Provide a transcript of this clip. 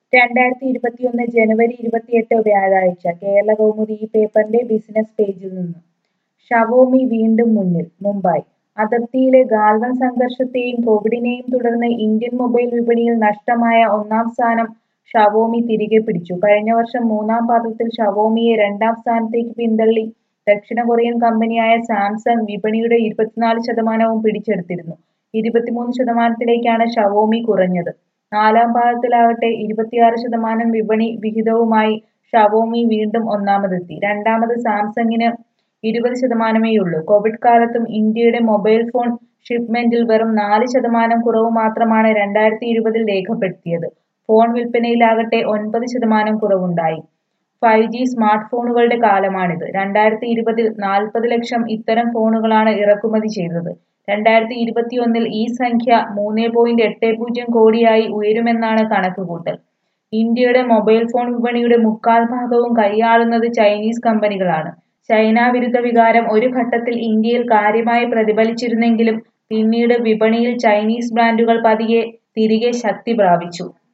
രണ്ടായിരത്തി ഇരുപത്തിയൊന്ന് ജനുവരി ഇരുപത്തിയെട്ട് വ്യാഴാഴ്ച കേരള കൗമുദി ഈ പേപ്പറിന്റെ ബിസിനസ് പേജിൽ നിന്ന് ഷവോമി വീണ്ടും മുന്നിൽ മുംബൈ അതിർത്തിയിലെ ഗാൽവൻ സംഘർഷത്തെയും കോവിഡിനെയും തുടർന്ന് ഇന്ത്യൻ മൊബൈൽ വിപണിയിൽ നഷ്ടമായ ഒന്നാം സ്ഥാനം ഷവോമി തിരികെ പിടിച്ചു കഴിഞ്ഞ വർഷം മൂന്നാം പാദത്തിൽ ഷവോമിയെ രണ്ടാം സ്ഥാനത്തേക്ക് പിന്തള്ളി ദക്ഷിണ കൊറിയൻ കമ്പനിയായ സാംസങ് വിപണിയുടെ ഇരുപത്തിനാല് ശതമാനവും പിടിച്ചെടുത്തിരുന്നു ഇരുപത്തിമൂന്ന് ശതമാനത്തിലേക്കാണ് ഷവോമി കുറഞ്ഞത് നാലാം പാദത്തിലാകട്ടെ ഇരുപത്തിയാറ് ശതമാനം വിപണി വിഹിതവുമായി ഷവോമി വീണ്ടും ഒന്നാമതെത്തി രണ്ടാമത് സാംസങ്ങിന് ഇരുപത് ശതമാനമേയുള്ളൂ കോവിഡ് കാലത്തും ഇന്ത്യയുടെ മൊബൈൽ ഫോൺ ഷിപ്മെന്റിൽ വെറും നാല് ശതമാനം കുറവ് മാത്രമാണ് രണ്ടായിരത്തി ഇരുപതിൽ രേഖപ്പെടുത്തിയത് ഫോൺ വിൽപ്പനയിലാകട്ടെ ഒൻപത് ശതമാനം കുറവുണ്ടായി ഫൈവ് ജി സ്മാർട്ട് ഫോണുകളുടെ കാലമാണിത് രണ്ടായിരത്തി ഇരുപതിൽ നാൽപ്പത് ലക്ഷം ഇത്തരം ഫോണുകളാണ് ഇറക്കുമതി ചെയ്തത് രണ്ടായിരത്തി ഇരുപത്തിയൊന്നിൽ ഈ സംഖ്യ മൂന്ന് പോയിന്റ് എട്ട് പൂജ്യം കോടിയായി ഉയരുമെന്നാണ് കണക്കുകൂട്ടൽ ഇന്ത്യയുടെ മൊബൈൽ ഫോൺ വിപണിയുടെ മുക്കാൽ ഭാഗവും കൈയാളുന്നത് ചൈനീസ് കമ്പനികളാണ് ചൈന വിരുദ്ധ വികാരം ഒരു ഘട്ടത്തിൽ ഇന്ത്യയിൽ കാര്യമായി പ്രതിഫലിച്ചിരുന്നെങ്കിലും പിന്നീട് വിപണിയിൽ ചൈനീസ് ബ്രാൻഡുകൾ പതിയെ തിരികെ ശക്തി പ്രാപിച്ചു